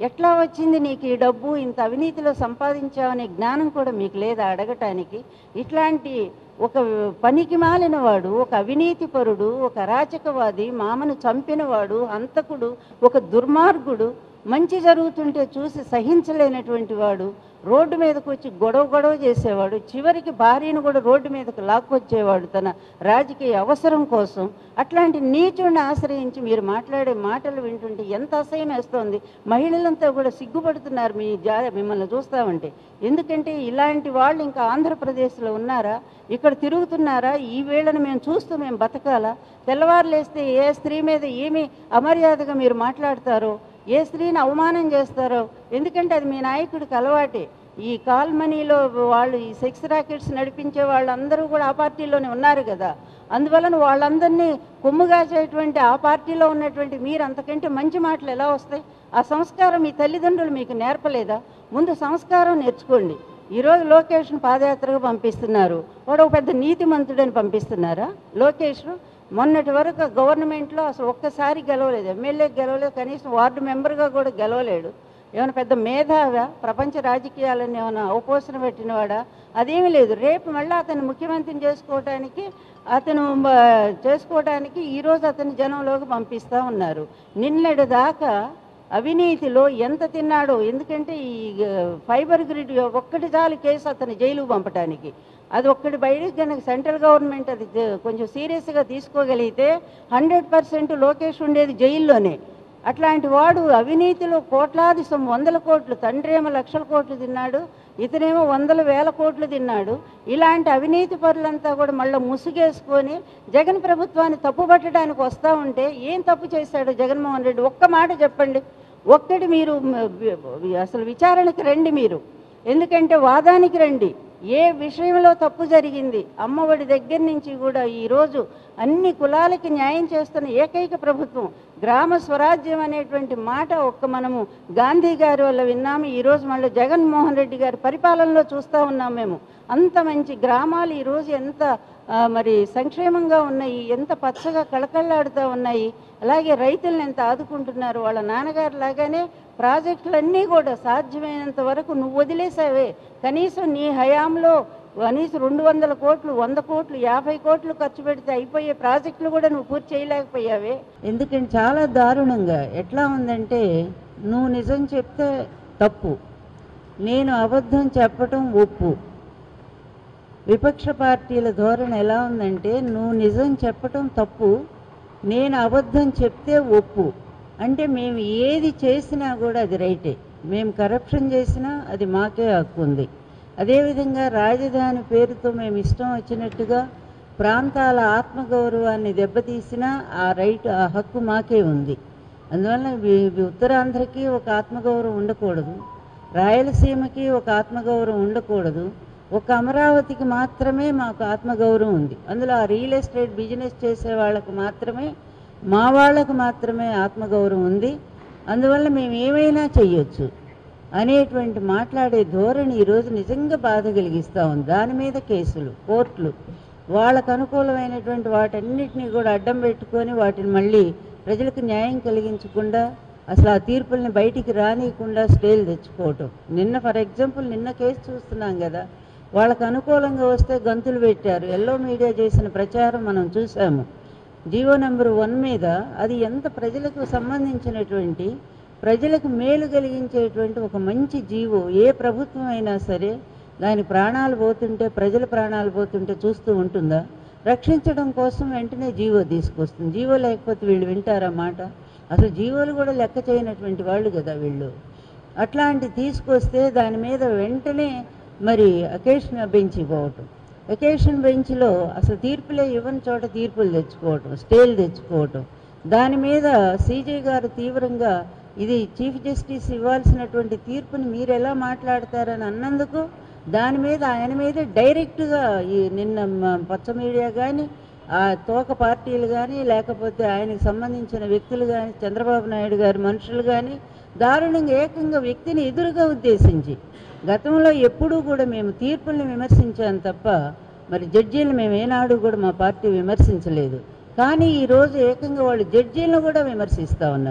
ఎట్లా వచ్చింది నీకు ఈ డబ్బు ఇంత అవినీతిలో సంపాదించావనే జ్ఞానం కూడా మీకు లేదా అడగటానికి ఇట్లాంటి ఒక పనికి మాలిన వాడు ఒక అవినీతి పరుడు ఒక అరాచకవాది మామను చంపినవాడు హంతకుడు ఒక దుర్మార్గుడు మంచి జరుగుతుంటే చూసి సహించలేనటువంటి వాడు రోడ్డు మీదకు వచ్చి గొడవ గొడవ చేసేవాడు చివరికి భార్యను కూడా రోడ్డు మీదకు లాక్కొచ్చేవాడు తన రాజకీయ అవసరం కోసం అట్లాంటి నీచుడిని ఆశ్రయించి మీరు మాట్లాడే మాటలు వింటుంటే ఎంత అసహ్యం వేస్తోంది మహిళలంతా కూడా సిగ్గుపడుతున్నారు మీ జా మిమ్మల్ని చూస్తామంటే ఎందుకంటే ఇలాంటి వాళ్ళు ఇంకా ఆంధ్రప్రదేశ్లో ఉన్నారా ఇక్కడ తిరుగుతున్నారా ఈ వేళను మేము చూస్తూ మేము బతకాలా తెల్లవారులేస్తే ఏ స్త్రీ మీద ఏమి అమర్యాదగా మీరు మాట్లాడతారో ఏ స్త్రీని అవమానం చేస్తారో ఎందుకంటే అది మీ నాయకుడికి అలవాటే ఈ కాల్ మనీలో వాళ్ళు ఈ సెక్స్ రాకెట్స్ నడిపించే వాళ్ళందరూ కూడా ఆ పార్టీలోనే ఉన్నారు కదా అందువలన వాళ్ళందరినీ కొమ్ముగాచేటువంటి ఆ పార్టీలో ఉన్నటువంటి మీరు అంతకంటే మంచి మాటలు ఎలా వస్తాయి ఆ సంస్కారం మీ తల్లిదండ్రులు మీకు నేర్పలేదా ముందు సంస్కారం నేర్చుకోండి ఈరోజు లోకేష్ను పాదయాత్రగా పంపిస్తున్నారు వాడు ఒక పెద్ద నీతిమంతుడని పంపిస్తున్నారా లోకేష్ మొన్నటి వరకు గవర్నమెంట్లో అసలు ఒక్కసారి గెలవలేదు ఎమ్మెల్యే గెలవలేదు కనీసం వార్డు మెంబర్గా కూడా గెలవలేడు ఏమైనా పెద్ద మేధావా ప్రపంచ రాజకీయాలను ఏమైనా అవపోసన పెట్టినవాడా అదేమీ లేదు రేపు మళ్ళీ అతను ముఖ్యమంత్రిని చేసుకోవటానికి అతను మ, చేసుకోవటానికి ఈరోజు అతను జనంలోకి పంపిస్తూ ఉన్నారు నిన్నటి దాకా అవినీతిలో ఎంత తిన్నాడో ఎందుకంటే ఈ ఆ, ఫైబర్ గ్రిడ్ ఒక్కటి చాలు కేసు అతను జైలుకు పంపటానికి అది ఒక్కటి బయటకు కనుక సెంట్రల్ గవర్నమెంట్ అది జ- కొంచెం సీరియస్గా తీసుకోగలిగితే హండ్రెడ్ పర్సెంట్ లోకేష్ ఉండేది జైల్లోనే అట్లాంటి వాడు అవినీతిలో కోట్లాది సొమ్ము వందల కోట్లు తండ్రి ఏమో లక్షల కోట్లు తిన్నాడు ఇతనేమో వందల వేల కోట్లు తిన్నాడు ఇలాంటి అవినీతి పరులంతా కూడా మళ్ళీ ముసుగేసుకొని జగన్ ప్రభుత్వాన్ని తప్పుపట్టడానికి వస్తూ ఉంటే ఏం తప్పు చేశాడు జగన్మోహన్ రెడ్డి ఒక్క మాట చెప్పండి ఒక్కటి మీరు మ, వి- అసలు విచారణకి రండి మీరు ఎందుకంటే వాదానికి రండి ఏ విషయంలో తప్పు జరిగింది అమ్మఒడి దగ్గర నుంచి కూడా ఈరోజు అన్ని కులాలకి న్యాయం చేస్తున్న ఏకైక ప్రభుత్వం గ్రామ స్వరాజ్యం అనేటువంటి మాట ఒక్క మనము గాంధీ గారి వల్ల విన్నాము ఈరోజు మళ్ళీ జగన్మోహన్ రెడ్డి గారి పరిపాలనలో చూస్తూ ఉన్నాం మేము అంత మంచి గ్రామాలు ఈరోజు ఎంత ఆ, మరి సంక్షేమంగా ఉన్నాయి ఎంత పచ్చగా కళకళలాడుతూ ఉన్నాయి అలాగే రైతులను ఎంత ఆదుకుంటున్నారు వాళ్ళ నాన్నగారు లాగానే ప్రాజెక్టులన్నీ కూడా సాధ్యమైనంత వరకు నువ్వు వదిలేసావే కనీసం నీ హయాంలో కనీసం రెండు వందల కోట్లు వంద కోట్లు యాభై కోట్లు ఖర్చు పెడితే అయిపోయే ప్రాజెక్టులు కూడా నువ్వు పూర్తి చేయలేకపోయావే ఎందుకంటే చాలా దారుణంగా ఎట్లా ఉందంటే నువ్వు నిజం చెప్తే తప్పు నేను అబద్ధం చెప్పటం ఒప్పు విపక్ష పార్టీల ధోరణి ఎలా ఉందంటే నువ్వు నిజం చెప్పటం తప్పు నేను అబద్ధం చెప్తే ఒప్పు అంటే మేము ఏది చేసినా కూడా అది రైటే మేము కరప్షన్ చేసినా అది మాకే హక్కు ఉంది అదేవిధంగా రాజధాని పేరుతో మేము ఇష్టం వచ్చినట్టుగా ప్రాంతాల ఆత్మగౌరవాన్ని దెబ్బతీసినా ఆ రైట్ ఆ హక్కు మాకే ఉంది అందువల్ల వి- వి- ఉత్తరాంధ్రకి ఒక ఆత్మగౌరవం ఉండకూడదు రాయలసీమకి ఒక ఆత్మగౌరవం ఉండకూడదు ఒక అమరావతికి మాత్రమే మాకు ఆత్మగౌరవం ఉంది అందులో ఆ రియల్ ఎస్టేట్ బిజినెస్ చేసే వాళ్ళకు మాత్రమే మా వాళ్ళకు మాత్రమే ఆత్మగౌరవం ఉంది అందువల్ల మేము ఏమైనా చెయ్యొచ్చు అనేటువంటి మాట్లాడే ధోరణి ఈరోజు నిజంగా బాధ కలిగిస్తూ ఉంది దాని మీద కేసులు కోర్టులు వాళ్ళకు అనుకూలమైనటువంటి వాటన్నిటిని కూడా అడ్డం పెట్టుకొని వాటిని మళ్ళీ ప్రజలకు న్యాయం కలిగించకుండా అసలు ఆ తీర్పుల్ని బయటికి రానియకుండా స్టేలు తెచ్చుకోవటం నిన్న ఫర్ ఎగ్జాంపుల్ నిన్న కేసు చూస్తున్నాం కదా వాళ్ళకు అనుకూలంగా వస్తే గంతులు పెట్టారు ఎల్లో మీడియా చేసిన ప్రచారం మనం చూసాము జీవో నెంబర్ వన్ మీద అది ఎంత ప్రజలకు సంబంధించినటువంటి ప్రజలకు మేలు కలిగించేటువంటి ఒక మంచి జీవో ఏ ప్రభుత్వం అయినా సరే దాని ప్రాణాలు పోతుంటే ప్రజల ప్రాణాలు పోతుంటే చూస్తూ ఉంటుందా రక్షించడం కోసం వెంటనే జీవో తీసుకొస్తుంది జీవో లేకపోతే వీళ్ళు వింటారా మాట అసలు జీవోలు కూడా లెక్క చేయనటువంటి వాళ్ళు కదా వీళ్ళు అట్లాంటి తీసుకొస్తే దాని మీద వెంటనే మరి అకేషన్ బెంచ్ పోవటం అకేషన్ బెంచ్లో అసలు తీర్పులే ఇవ్వని చోట తీర్పులు తెచ్చుకోవటం స్టేలు తెచ్చుకోవటం దాని మీద సీజే గారు తీవ్రంగా ఇది చీఫ్ జస్టిస్ ఇవ్వాల్సినటువంటి తీర్పుని మీరు ఎలా మాట్లాడతారని అన్నందుకు దాని మీద ఆయన మీద డైరెక్ట్గా ఈ నిన్న మ- పచ్చ మీడియా కానీ ఆ తోక పార్టీలు కానీ లేకపోతే ఆయనకు సంబంధించిన వ్యక్తులు కానీ చంద్రబాబు నాయుడు గారి మనుషులు కానీ దారుణంగా ఏకంగా వ్యక్తిని ఎదురుగా ఉద్దేశించి గతంలో ఎప్పుడూ కూడా మేము తీర్పుల్ని విమర్శించాం తప్ప మరి జడ్జీలు మేము ఏనాడు కూడా మా పార్టీ విమర్శించలేదు కానీ ఈరోజు ఏకంగా వాళ్ళు జడ్జీలను కూడా విమర్శిస్తూ ఉన్నారు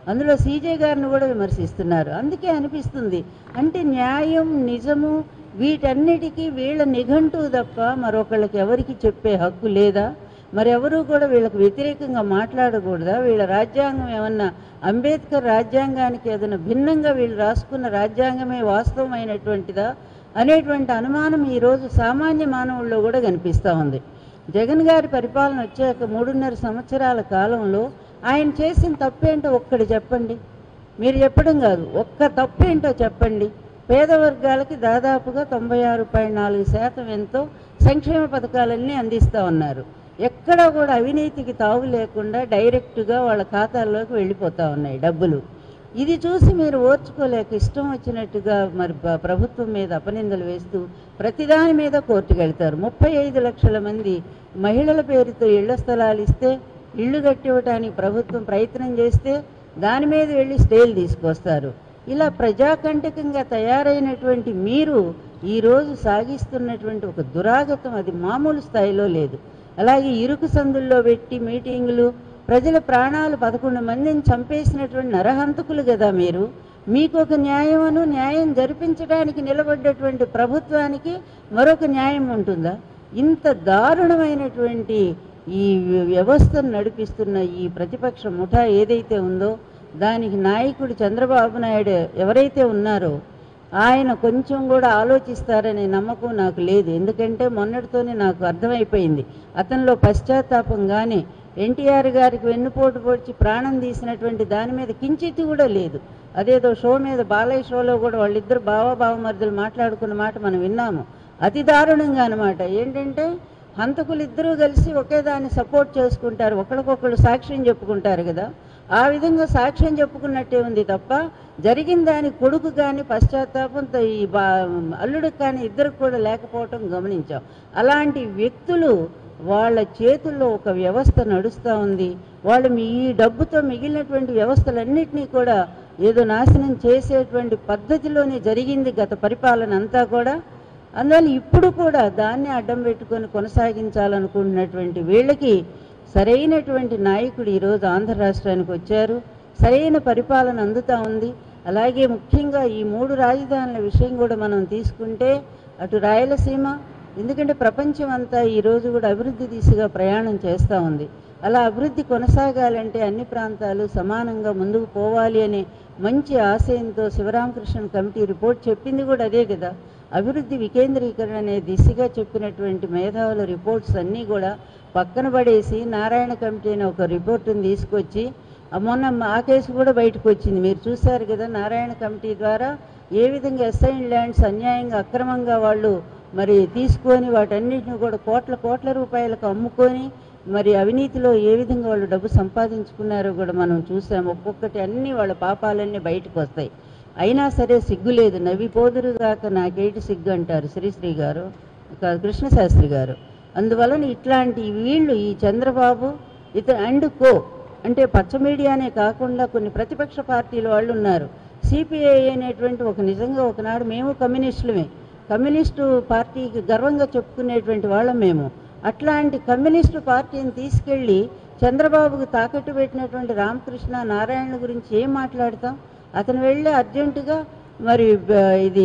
అందులో సీజే గారిని కూడా విమర్శిస్తున్నారు అందుకే అనిపిస్తుంది అంటే న్యాయం నిజము వీటన్నిటికీ వీళ్ళ నిఘంటువు తప్ప మరొకళ్ళకి ఎవరికి చెప్పే హక్కు లేదా మరెవరూ కూడా వీళ్ళకి వ్యతిరేకంగా మాట్లాడకూడదా వీళ్ళ రాజ్యాంగం ఏమన్నా అంబేద్కర్ రాజ్యాంగానికి ఏదైనా భిన్నంగా వీళ్ళు రాసుకున్న రాజ్యాంగమే వాస్తవమైనటువంటిదా అనేటువంటి అనుమానం ఈరోజు సామాన్య మానవుల్లో కూడా కనిపిస్తూ ఉంది జగన్ గారి పరిపాలన వచ్చాక మూడున్నర సంవత్సరాల కాలంలో ఆయన చేసిన తప్పేంటో ఒక్కటి చెప్పండి మీరు చెప్పడం కాదు ఒక్క తప్పేంటో చెప్పండి పేద వర్గాలకి దాదాపుగా తొంభై ఆరు పాయింట్ నాలుగు శాతం ఎంతో సంక్షేమ పథకాలన్నీ అందిస్తూ ఉన్నారు ఎక్కడా కూడా అవినీతికి తావు లేకుండా డైరెక్ట్గా వాళ్ళ ఖాతాల్లోకి వెళ్ళిపోతూ ఉన్నాయి డబ్బులు ఇది చూసి మీరు ఓర్చుకోలేక ఇష్టం వచ్చినట్టుగా మరి ప- ప్రభుత్వం మీద అపనిందలు వేస్తూ ప్రతిదాని మీద కోర్టుకు వెళ్తారు ముప్పై ఐదు లక్షల మంది మహిళల పేరుతో ఇళ్ల స్థలాలు ఇస్తే ఇళ్ళు కట్టివ్వటానికి ప్రభుత్వం ప్రయత్నం చేస్తే దాని మీద వెళ్ళి స్టేలు తీసుకొస్తారు ఇలా ప్రజాకంటకంగా తయారైనటువంటి మీరు ఈరోజు సాగిస్తున్నటువంటి ఒక దురాగతం అది మామూలు స్థాయిలో లేదు అలాగే ఇరుకు సందుల్లో పెట్టి మీటింగులు ప్రజల ప్రాణాలు పదకొండు మందిని చంపేసినటువంటి నరహంతకులు కదా మీరు మీకు ఒక న్యాయమును న్యాయం జరిపించడానికి నిలబడ్డటువంటి ప్రభుత్వానికి మరొక న్యాయం ఉంటుందా ఇంత దారుణమైనటువంటి ఈ వ్యవస్థను నడిపిస్తున్న ఈ ప్రతిపక్ష ముఠా ఏదైతే ఉందో దానికి నాయకుడు చంద్రబాబు నాయుడు ఎవరైతే ఉన్నారో ఆయన కొంచెం కూడా ఆలోచిస్తారనే నమ్మకం నాకు లేదు ఎందుకంటే మొన్నటితోనే నాకు అర్థమైపోయింది అతనిలో పశ్చాత్తాపం కానీ ఎన్టీఆర్ గారికి వెన్నుపోటు పొడిచి ప్రాణం తీసినటువంటి దాని మీద కించిత్ కూడా లేదు అదేదో షో మీద బాలయ్య షోలో కూడా వాళ్ళిద్దరు బావా బావమరుదులు మాట్లాడుకున్న మాట మనం విన్నాము అతి దారుణంగా అనమాట ఏంటంటే హంతకులు ఇద్దరూ కలిసి ఒకే దాన్ని సపోర్ట్ చేసుకుంటారు ఒకరికొకరు సాక్ష్యం చెప్పుకుంటారు కదా ఆ విధంగా సాక్ష్యం చెప్పుకున్నట్టే ఉంది తప్ప జరిగిన దాని కొడుకు కానీ పశ్చాత్తాపంతో ఈ బా అల్లుడికి కానీ ఇద్దరికి కూడా లేకపోవటం గమనించాం అలాంటి వ్యక్తులు వాళ్ళ చేతుల్లో ఒక వ్యవస్థ నడుస్తూ ఉంది వాళ్ళు మీ ఈ డబ్బుతో మిగిలినటువంటి వ్యవస్థలన్నింటినీ కూడా ఏదో నాశనం చేసేటువంటి పద్ధతిలోనే జరిగింది గత పరిపాలన అంతా కూడా అందువల్ల ఇప్పుడు కూడా దాన్ని అడ్డం పెట్టుకొని కొనసాగించాలనుకుంటున్నటువంటి వీళ్ళకి సరైనటువంటి నాయకుడు ఈరోజు ఆంధ్ర రాష్ట్రానికి వచ్చారు సరైన పరిపాలన అందుతా ఉంది అలాగే ముఖ్యంగా ఈ మూడు రాజధానుల విషయం కూడా మనం తీసుకుంటే అటు రాయలసీమ ఎందుకంటే ప్రపంచం అంతా ఈ రోజు కూడా అభివృద్ధి దిశగా ప్రయాణం చేస్తూ ఉంది అలా అభివృద్ధి కొనసాగాలంటే అన్ని ప్రాంతాలు సమానంగా ముందుకు పోవాలి అనే మంచి ఆశయంతో శివరామకృష్ణ కమిటీ రిపోర్ట్ చెప్పింది కూడా అదే కదా అభివృద్ధి వికేంద్రీకరణ అనే దిశగా చెప్పినటువంటి మేధావుల రిపోర్ట్స్ అన్నీ కూడా పక్కన పడేసి నారాయణ కమిటీ అనే ఒక రిపోర్టుని తీసుకొచ్చి ఆ మొన్న ఆ కేసు కూడా బయటకు వచ్చింది మీరు చూశారు కదా నారాయణ కమిటీ ద్వారా ఏ విధంగా ఎస్ఐన్ ల్యాండ్స్ అన్యాయంగా అక్రమంగా వాళ్ళు మరి తీసుకొని వాటన్నిటిని కూడా కోట్ల కోట్ల రూపాయలకు అమ్ముకొని మరి అవినీతిలో ఏ విధంగా వాళ్ళు డబ్బు సంపాదించుకున్నారో కూడా మనం చూసాం ఒక్కొక్కటి అన్ని వాళ్ళ పాపాలన్నీ బయటకు వస్తాయి అయినా సరే సిగ్గు లేదు నవ్విపోదురు గాక నాకేటి సిగ్గు అంటారు శ్రీశ్రీ గారు కాదు కృష్ణశాస్త్రి గారు అందువలన ఇట్లాంటి వీళ్ళు ఈ చంద్రబాబు ఇతను అండ్ కో అంటే పచ్చ మీడియానే కాకుండా కొన్ని ప్రతిపక్ష పార్టీల వాళ్ళు ఉన్నారు సిపిఐ అనేటువంటి ఒక నిజంగా ఒకనాడు మేము కమ్యూనిస్టులమే కమ్యూనిస్టు పార్టీకి గర్వంగా చెప్పుకునేటువంటి వాళ్ళం మేము అట్లాంటి కమ్యూనిస్టు పార్టీని తీసుకెళ్ళి చంద్రబాబుకు తాకట్టు పెట్టినటువంటి రామకృష్ణ నారాయణ గురించి ఏం మాట్లాడతాం అతను వెళ్ళి అర్జెంటుగా మరి బ- ఇది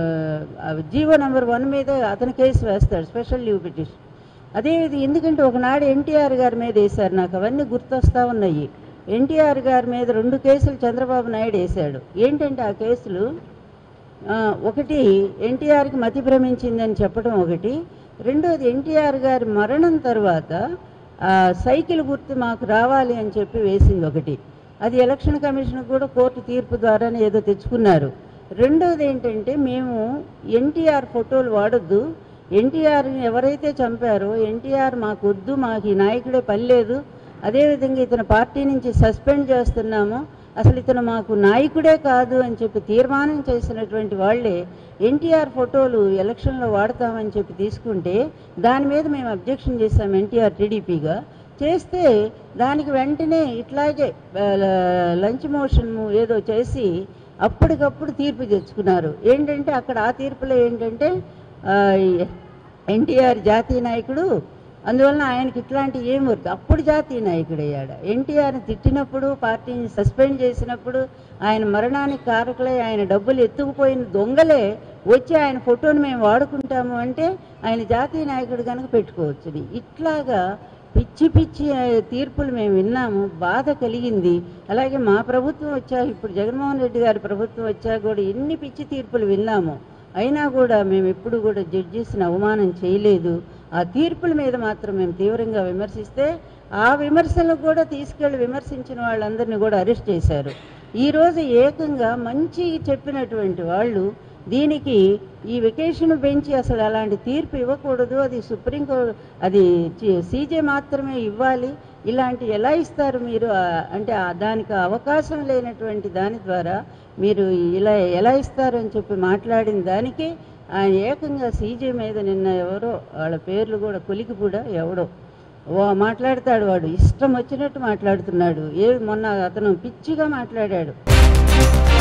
ఆ, జీవో నెంబర్ వన్ మీద అతను కేసు వేస్తాడు స్పెషల్ లీవ్ పిటిషన్ అదే ఇది ఎందుకంటే ఒకనాడు ఎన్టీఆర్ గారి మీద వేశారు నాకు అవన్నీ గుర్తొస్తా ఉన్నాయి ఎన్టీఆర్ గారి మీద రెండు కేసులు చంద్రబాబు నాయుడు వేశాడు ఏంటంటే ఆ కేసులు ఆ, ఒకటి ఎన్టీఆర్కి మతి భ్రమించిందని చెప్పడం ఒకటి రెండోది ఎన్టీఆర్ గారి మరణం తర్వాత ఆ, సైకిల్ గుర్తు మాకు రావాలి అని చెప్పి వేసింది ఒకటి అది ఎలక్షన్ కమిషన్ కూడా కోర్టు తీర్పు ద్వారానే ఏదో తెచ్చుకున్నారు రెండోది ఏంటంటే మేము ఎన్టీఆర్ ఫోటోలు వాడొద్దు ఎన్టీఆర్ని ఎవరైతే చంపారో ఎన్టీఆర్ మాకు వద్దు మాకు ఈ నాయకుడే పని లేదు అదేవిధంగా ఇతను పార్టీ నుంచి సస్పెండ్ చేస్తున్నాము అసలు ఇతను మాకు నాయకుడే కాదు అని చెప్పి తీర్మానం చేసినటువంటి వాళ్ళే ఎన్టీఆర్ ఫోటోలు ఎలక్షన్లో వాడతామని చెప్పి తీసుకుంటే దాని మీద మేము అబ్జెక్షన్ చేశాం ఎన్టీఆర్ టీడీపీగా చేస్తే దానికి వెంటనే ఇట్లాగే ఆ, ల- లంచ్ మోషన్ ఏదో చేసి అప్పటికప్పుడు తీర్పు తెచ్చుకున్నారు ఏంటంటే అక్కడ ఆ తీర్పులో ఏంటంటే ఎన్టీఆర్ జాతీయ నాయకుడు అందువలన ఆయనకి ఇట్లాంటి ఏం వద్దు అప్పుడు జాతీయ నాయకుడయ్యాడు ఎన్టీఆర్ని తిట్టినప్పుడు పార్టీని సస్పెండ్ చేసినప్పుడు ఆయన మరణానికి కారకులై ఆయన డబ్బులు ఎత్తుకుపోయిన దొంగలే వచ్చి ఆయన ఫోటోని మేము వాడుకుంటాము అంటే ఆయన జాతీయ నాయకుడు కనుక పెట్టుకోవచ్చు ఇట్లాగా పిచ్చి పిచ్చి ఆ, తీర్పులు మేము విన్నాము బాధ కలిగింది అలాగే మా ప్రభుత్వం వచ్చాక ఇప్పుడు జగన్మోహన్ రెడ్డి గారి ప్రభుత్వం వచ్చాక కూడా ఎన్ని పిచ్చి తీర్పులు విన్నాము అయినా కూడా మేము ఎప్పుడు కూడా జడ్జెస్ని అవమానం చేయలేదు ఆ తీర్పుల మీద మాత్రం మేము తీవ్రంగా విమర్శిస్తే ఆ విమర్శలకు కూడా తీసుకెళ్లి విమర్శించిన వాళ్ళందరినీ కూడా అరెస్ట్ చేశారు ఈరోజు ఏకంగా మంచి చెప్పినటువంటి వాళ్ళు దీనికి ఈ వెకేషన్ బెంచ్ అసలు అలాంటి తీర్పు ఇవ్వకూడదు అది సుప్రీంకోర్టు అది సీజే మాత్రమే ఇవ్వాలి ఇలాంటి ఎలా ఇస్తారు మీరు ఆ, అంటే ఆ దానికి అవకాశం లేనటువంటి దాని ద్వారా మీరు ఇలా ఎలా ఇస్తారు అని చెప్పి మాట్లాడిన దానికి ఆయన ఏకంగా సీజే మీద నిన్న ఎవరో వాళ్ళ పేర్లు కూడా కొలికి కూడా ఎవడో ఓ మాట్లాడతాడు వాడు ఇష్టం వచ్చినట్టు మాట్లాడుతున్నాడు ఏ మొన్న అతను పిచ్చిగా మాట్లాడాడు